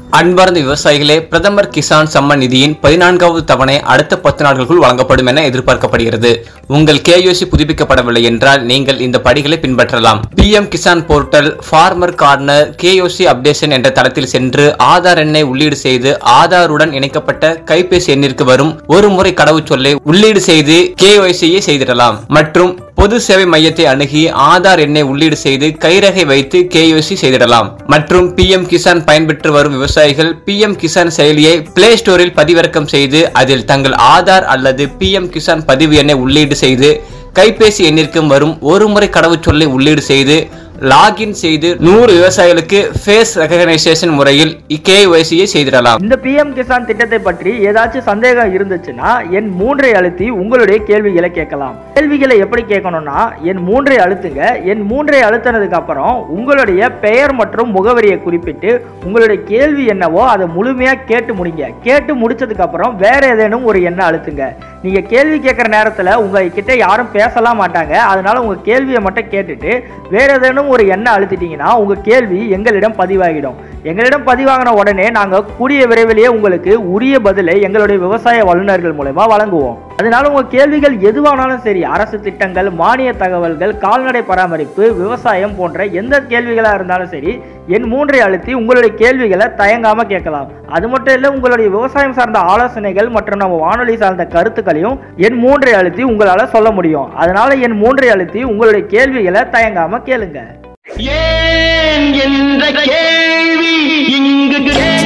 அன்பார்ந்த விவசாயிகளே பிரதமர் கிசான் சம்மன் நிதியின் பதினான்காவது தவணை அடுத்த பத்து நாட்களுக்குள் வழங்கப்படும் என எதிர்பார்க்கப்படுகிறது உங்கள் கேயோசி புதுப்பிக்கப்படவில்லை என்றால் நீங்கள் இந்த படிகளை பின்பற்றலாம் PM Kisan portal farmer corner KYC updation என்ற தளத்தில் சென்று ஆதார் எண்ணை உள்ளீடு செய்து ஆதாருடன் இணைக்கப்பட்ட கைபேசி எண்ணிற்கு வரும் ஒரு முறை கடவுச்சொல்லை உள்ளீடு செய்து கேஒய்சியை செய்திடலாம் மற்றும் பொது சேவை மையத்தை அணுகி ஆதார் எண்ணை உள்ளீடு செய்து கைரகை வைத்து கேஒசி செய்திடலாம் மற்றும் பிஎம் கிசான் பயன்பெற்று வரும் விவசாயிகள் பிஎம் கிசான் செயலியை பிளே ஸ்டோரில் பதிவிறக்கம் செய்து அதில் தங்கள் ஆதார் அல்லது பிஎம் கிசான் பதிவு எண்ணை உள்ளீடு செய்து கைபேசி எண்ணிற்கும் வரும் ஒரு முறை கடவுச்சொல்லை உள்ளீடு செய்து லாகின் செய்து நூறு விவசாயிகளுக்கு ஃபேஸ் ரெகனைசேஷன் முறையில் கேஒய்சியை செய்திடலாம் இந்த பிஎம் கிசான் திட்டத்தை பற்றி ஏதாச்சும் சந்தேகம் இருந்துச்சுன்னா என் மூன்றை அழுத்தி உங்களுடைய கேள்விகளை கேட்கலாம் கேள்விகளை எப்படி கேட்கணும்னா என் மூன்றை அழுத்துங்க என் மூன்றை அழுத்தினதுக்கு அப்புறம் உங்களுடைய பெயர் மற்றும் முகவரியை குறிப்பிட்டு உங்களுடைய கேள்வி என்னவோ அதை முழுமையா கேட்டு முடிங்க கேட்டு முடிச்சதுக்கு அப்புறம் வேற ஏதேனும் ஒரு எண்ணை அழுத்துங்க நீங்க கேள்வி கேட்குற நேரத்துல உங்ககிட்ட யாரும் பேசலாம் மாட்டாங்க அதனால உங்க கேள்வியை மட்டும் கேட்டுட்டு வேற ஏதேனும் ஒரு எண்ணை அழுத்திட்டீங்கன்னா உங்க கேள்வி எங்களிடம் பதிவாகிடும் எங்களிடம் பதிவாகின உடனே நாங்க கூடிய விரைவிலேயே உங்களுக்கு உரிய பதிலை எங்களுடைய விவசாய வல்லுநர்கள் மூலமா வழங்குவோம் அதனால உங்க கேள்விகள் எதுவானாலும் சரி அரசு திட்டங்கள் மானிய தகவல்கள் கால்நடை பராமரிப்பு விவசாயம் போன்ற எந்த கேள்விகளா இருந்தாலும் சரி என் மூன்றை அழுத்தி உங்களுடைய கேள்விகளை தயங்காம கேட்கலாம் அது மட்டும் இல்ல உங்களுடைய விவசாயம் சார்ந்த ஆலோசனைகள் மற்றும் நம்ம வானொலி சார்ந்த கருத்துக்களையும் என் மூன்றை அழுத்தி உங்களால சொல்ல முடியும் அதனால என் மூன்றை அழுத்தி உங்களுடைய கேள்விகளை தயங்காம கேளுங்க ஏன் என்ற கேள்வி இங்கு